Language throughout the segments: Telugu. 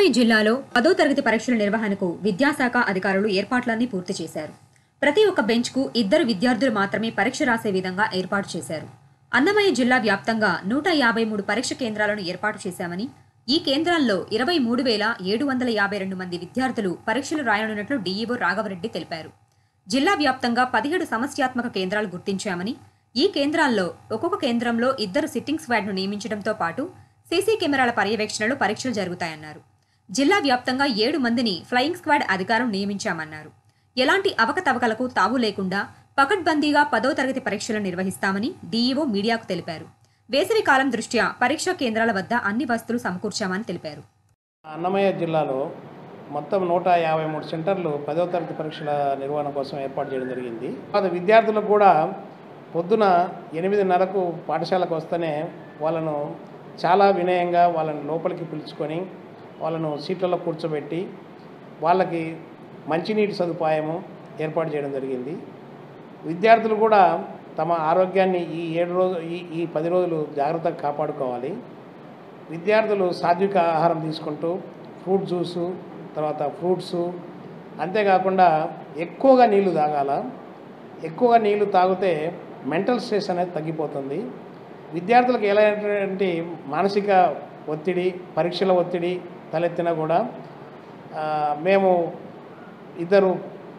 అన్నమయ్య జిల్లాలో పదో తరగతి పరీక్షల నిర్వహణకు విద్యాశాఖ అధికారులు ఏర్పాట్లన్నీ పూర్తి చేశారు ప్రతి ఒక్క బెంచ్కు ఇద్దరు విద్యార్థులు మాత్రమే పరీక్ష రాసే విధంగా ఏర్పాటు చేశారు అన్నమయ్య జిల్లా వ్యాప్తంగా నూట యాభై మూడు పరీక్ష కేంద్రాలను ఏర్పాటు చేశామని ఈ కేంద్రాల్లో ఇరవై మూడు వేల ఏడు వందల యాభై రెండు మంది విద్యార్థులు పరీక్షలు రాయనున్నట్లు డీఈఓ రాఘవరెడ్డి తెలిపారు జిల్లా వ్యాప్తంగా పదిహేడు సమస్యాత్మక కేంద్రాలు గుర్తించామని ఈ కేంద్రాల్లో ఒక్కొక్క కేంద్రంలో ఇద్దరు సిట్టింగ్ స్క్వాడ్ను నియమించడంతో పాటు సీసీ కెమెరాల పర్యవేక్షణలో పరీక్షలు జరుగుతాయన్నారు జిల్లా వ్యాప్తంగా ఏడు మందిని ఫ్లయింగ్ స్క్వాడ్ అధికారం నియమించామన్నారు ఎలాంటి అవకతవకలకు తావు లేకుండా పకడ్బందీగా పదో తరగతి పరీక్షలు నిర్వహిస్తామని డీఈఓ మీడియాకు తెలిపారు వేసవి కాలం దృష్ట్యా పరీక్షా కేంద్రాల వద్ద అన్ని వస్తువులు సమకూర్చామని తెలిపారు అన్నమయ్య జిల్లాలో మొత్తం నూట యాభై మూడు సెంటర్లు పదవ తరగతి పరీక్షల నిర్వహణ కోసం ఏర్పాటు చేయడం జరిగింది అది విద్యార్థులకు కూడా పొద్దున ఎనిమిదిన్నరకు పాఠశాలకు వస్తేనే వాళ్ళను చాలా వినయంగా వాళ్ళని లోపలికి పిలుచుకొని వాళ్ళను సీట్లలో కూర్చోబెట్టి వాళ్ళకి మంచినీటి సదుపాయము ఏర్పాటు చేయడం జరిగింది విద్యార్థులు కూడా తమ ఆరోగ్యాన్ని ఈ ఏడు రోజు ఈ ఈ పది రోజులు జాగ్రత్తగా కాపాడుకోవాలి విద్యార్థులు సాత్విక ఆహారం తీసుకుంటూ ఫ్రూట్ జ్యూసు తర్వాత ఫ్రూట్సు అంతేకాకుండా ఎక్కువగా నీళ్లు తాగాల ఎక్కువగా నీళ్లు తాగితే మెంటల్ స్ట్రెస్ అనేది తగ్గిపోతుంది విద్యార్థులకు ఎలాంటి మానసిక ఒత్తిడి పరీక్షల ఒత్తిడి తలెత్తినా కూడా ఆ, మేము ఇద్దరు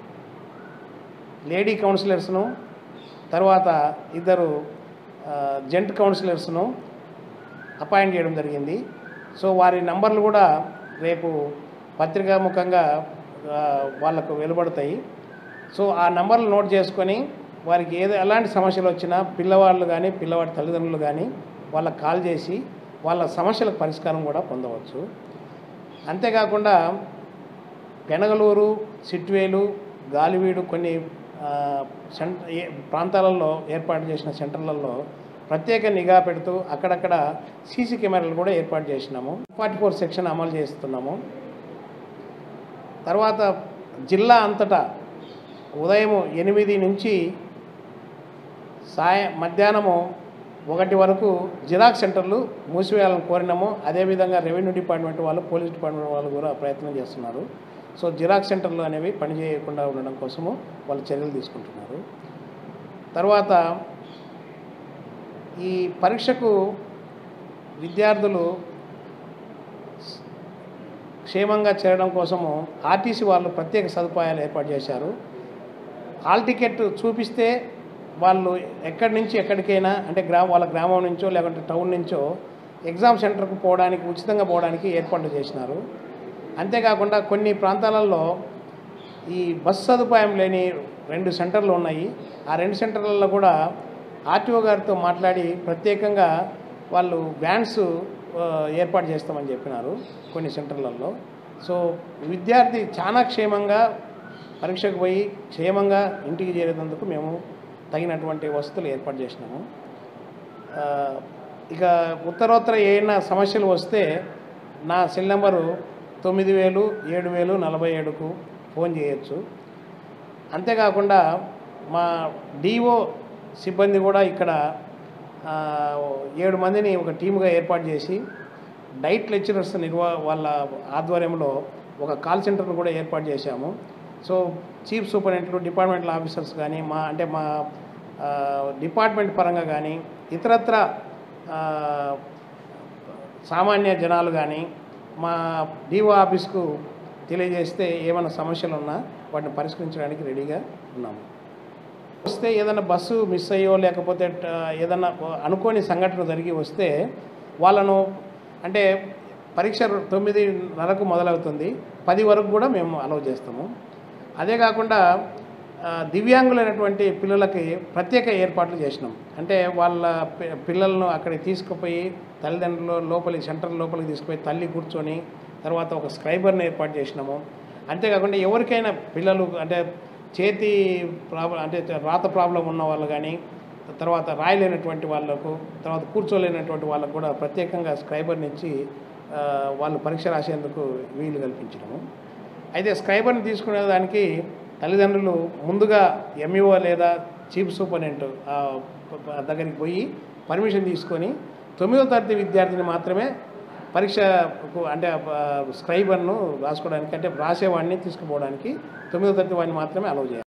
లేడీ కౌన్సిలర్స్ను తర్వాత ఇద్దరు ఆ, జెంట్ కౌన్సిలర్స్ను అపాయింట్ చేయడం జరిగింది సో వారి నంబర్లు కూడా రేపు పత్రికాముఖంగా ఆ, వాళ్ళకు వెలువడతాయి సో ఆ నంబర్లు నోట్ చేసుకొని వారికి ఏదో ఎలాంటి సమస్యలు వచ్చినా పిల్లవాళ్ళు కానీ పిల్లవాడి తల్లిదండ్రులు కానీ వాళ్ళకి కాల్ చేసి వాళ్ళ సమస్యలకు పరిష్కారం కూడా పొందవచ్చు అంతేకాకుండా పెనగలూరు సిట్వేలు గాలివీడు కొన్ని ఆ, సెంట ఏ- ప్రాంతాలలో ఏర్పాటు చేసిన సెంటర్లలో ప్రత్యేక నిఘా పెడుతూ అక్కడక్కడ సీసీ కెమెరాలు కూడా ఏర్పాటు చేసినాము ఫార్టీ ఫోర్ సెక్షన్ అమలు చేస్తున్నాము తర్వాత జిల్లా అంతటా ఉదయం ఎనిమిది నుంచి సాయ మధ్యాహ్నము ఒకటి వరకు జిరాక్స్ సెంటర్లు మూసివేయాలని కోరినాము అదేవిధంగా రెవెన్యూ డిపార్ట్మెంట్ వాళ్ళు పోలీస్ డిపార్ట్మెంట్ వాళ్ళు కూడా ప్రయత్నం చేస్తున్నారు సో జిరాక్స్ సెంటర్లు అనేవి పనిచేయకుండా ఉండడం కోసము వాళ్ళు చర్యలు తీసుకుంటున్నారు తర్వాత ఈ పరీక్షకు విద్యార్థులు క్షేమంగా చేరడం కోసము ఆర్టీసీ వాళ్ళు ప్రత్యేక సదుపాయాలు ఏర్పాటు చేశారు హాల్ టికెట్ చూపిస్తే వాళ్ళు ఎక్కడి నుంచి ఎక్కడికైనా అంటే గ్రామ వాళ్ళ గ్రామం నుంచో లేకుంటే టౌన్ నుంచో ఎగ్జామ్ సెంటర్కు పోవడానికి ఉచితంగా పోవడానికి ఏర్పాట్లు చేసినారు అంతేకాకుండా కొన్ని ప్రాంతాలలో ఈ బస్ సదుపాయం లేని రెండు సెంటర్లు ఉన్నాయి ఆ రెండు సెంటర్లలో కూడా ఆర్టీఓ గారితో మాట్లాడి ప్రత్యేకంగా వాళ్ళు వ్యాన్స్ ఆ, ఏర్పాటు చేస్తామని చెప్పినారు కొన్ని సెంటర్లలో సో విద్యార్థి చాలా క్షేమంగా పరీక్షకు పోయి క్షేమంగా ఇంటికి చేరేందుకు మేము తగినటువంటి వసతులు ఏర్పాటు చేసినాము ఆ, ఇక ఉత్తరోత్తర ఏమైనా సమస్యలు వస్తే నా సెల్ నెంబరు తొమ్మిది వేలు ఏడు వేలు నలభై ఏడుకు ఫోన్ చేయొచ్చు అంతేకాకుండా మా డిఓ సిబ్బంది కూడా ఇక్కడ ఆ, ఏడు మందిని ఒక టీముగా ఏర్పాటు చేసి డైట్ లెక్చరర్స్ నిర్వా వాళ్ళ ఆధ్వర్యంలో ఒక కాల్ సెంటర్ను కూడా ఏర్పాటు చేశాము సో చీఫ్ సూపరింటెండెంట్లు డిపార్ట్మెంటల్ ఆఫీసర్స్ కానీ మా అంటే మా ఆ, డిపార్ట్మెంట్ పరంగా కానీ ఇతరత్ర ఆ, సామాన్య జనాలు కానీ మా డిఓ ఆఫీస్కు తెలియజేస్తే ఏమైనా సమస్యలు ఉన్నా వాటిని పరిష్కరించడానికి రెడీగా ఉన్నాము వస్తే ఏదైనా బస్సు మిస్ అయ్యో లేకపోతే ట- ఏదైనా అనుకోని సంఘటన జరిగి వస్తే వాళ్ళను అంటే పరీక్ష తొమ్మిదిన్నరకు మొదలవుతుంది పది వరకు కూడా మేము అలౌ చేస్తాము అదే కాకుండా ఆ, దివ్యాంగులైనటువంటి పిల్లలకి ప్రత్యేక ఏర్పాట్లు చేసినాం అంటే వాళ్ళ పి- పిల్లలను అక్కడికి తీసుకుపోయి తల్లిదండ్రులు లోపలి సెంటర్ లోపలికి తీసుకుపోయి తల్లి కూర్చొని తర్వాత ఒక స్క్రైబర్ని ఏర్పాటు చేసినాము అంతేకాకుండా ఎవరికైనా పిల్లలు అంటే చేతి ప్రాబ్లం అంటే రాత ప్రాబ్లం ఉన్న వాళ్ళు కానీ తర్వాత రాయలేనటువంటి వాళ్ళకు తర్వాత కూర్చోలేనటువంటి వాళ్ళకు కూడా ప్రత్యేకంగా స్క్రైబర్ని ఇచ్చి ఆ, వాళ్ళు పరీక్ష రాసేందుకు వీలు కల్పించడము అయితే స్క్రైబర్ని తీసుకునే దానికి తల్లిదండ్రులు ముందుగా ఎంఈఓ లేదా చీఫ్ సూపరింటెండెంట్ ఆ, ప- ప- దగ్గరికి పోయి పర్మిషన్ తీసుకొని తొమ్మిదో తరగతి విద్యార్థిని మాత్రమే పరీక్షకు అంటే స్క్రైబర్ను రాసుకోవడానికి అంటే రాసేవాడిని తీసుకుపోవడానికి తొమ్మిదో తరగతి వాడిని మాత్రమే అలౌ చేయాలి